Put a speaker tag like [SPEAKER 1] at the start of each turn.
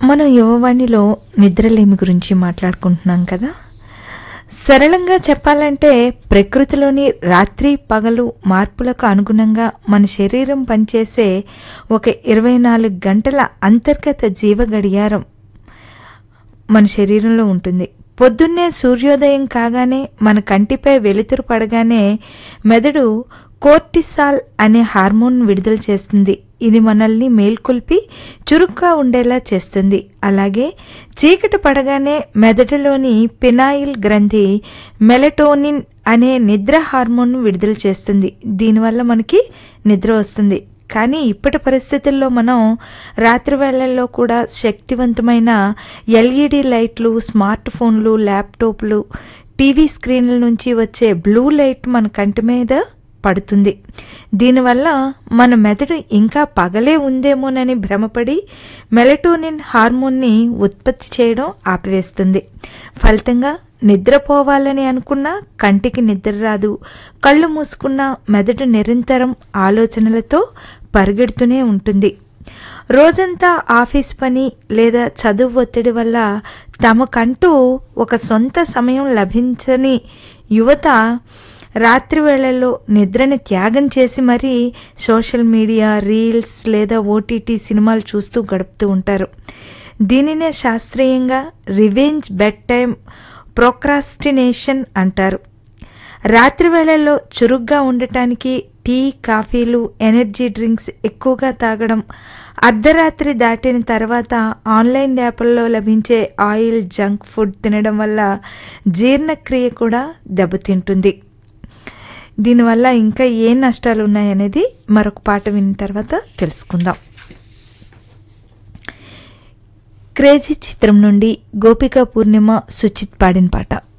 [SPEAKER 1] మనం యువవాణిలో నిద్రలేమి గురించి మాట్లాడుకుంటున్నాం కదా సరళంగా చెప్పాలంటే ప్రకృతిలోని రాత్రి పగలు మార్పులకు అనుగుణంగా మన శరీరం పనిచేసే ఒక ఇరవై నాలుగు గంటల అంతర్గత జీవ గడియారం మన శరీరంలో ఉంటుంది పొద్దున్నే సూర్యోదయం కాగానే మన కంటిపై వెలుతురు పడగానే మెదడు కోర్టిసాల్ అనే హార్మోన్ విడుదల చేస్తుంది ఇది మనల్ని మేల్కొల్పి చురుగ్గా ఉండేలా చేస్తుంది అలాగే చీకటి పడగానే మెదడులోని పినాయిల్ గ్రంథి మెలటోనిన్ అనే నిద్ర హార్మోన్ విడుదల చేస్తుంది దీనివల్ల మనకి నిద్ర వస్తుంది కానీ ఇప్పటి పరిస్థితుల్లో మనం రాత్రి వేళల్లో కూడా శక్తివంతమైన ఎల్ఈడి లైట్లు స్మార్ట్ ఫోన్లు ల్యాప్టాప్లు టీవీ స్క్రీన్ల నుంచి వచ్చే బ్లూ లైట్ మన కంటి మీద పడుతుంది దీనివల్ల మన మెదడు ఇంకా పగలే ఉందేమోనని భ్రమపడి మెలటోనిన్ హార్మోన్ని ఉత్పత్తి చేయడం ఆపివేస్తుంది ఫలితంగా నిద్రపోవాలని అనుకున్నా కంటికి నిద్ర రాదు కళ్ళు మూసుకున్న మెదడు నిరంతరం ఆలోచనలతో పరిగెడుతూనే ఉంటుంది రోజంతా ఆఫీస్ పని లేదా చదువు ఒత్తిడి వల్ల తమకంటూ ఒక సొంత సమయం లభించని యువత రాత్రి వేళల్లో నిద్రని త్యాగం చేసి మరీ సోషల్ మీడియా రీల్స్ లేదా ఓటీటీ సినిమాలు చూస్తూ గడుపుతూ ఉంటారు దీనినే శాస్త్రీయంగా రివెంజ్ బెడ్ టైం ప్రోక్రాస్టినేషన్ అంటారు రాత్రి వేళల్లో చురుగ్గా ఉండటానికి టీ కాఫీలు ఎనర్జీ డ్రింక్స్ ఎక్కువగా తాగడం అర్ధరాత్రి దాటిన తర్వాత ఆన్లైన్ యాప్ల్లో లభించే ఆయిల్ జంక్ ఫుడ్ తినడం వల్ల జీర్ణక్రియ కూడా దెబ్బతింటుంది దీనివల్ల ఇంకా ఏ నష్టాలు ఉన్నాయనేది మరొక పాట విన్న తర్వాత తెలుసుకుందాం క్రేజీ చిత్రం నుండి గోపిక పూర్ణిమ సుచిత్ పాడిన పాట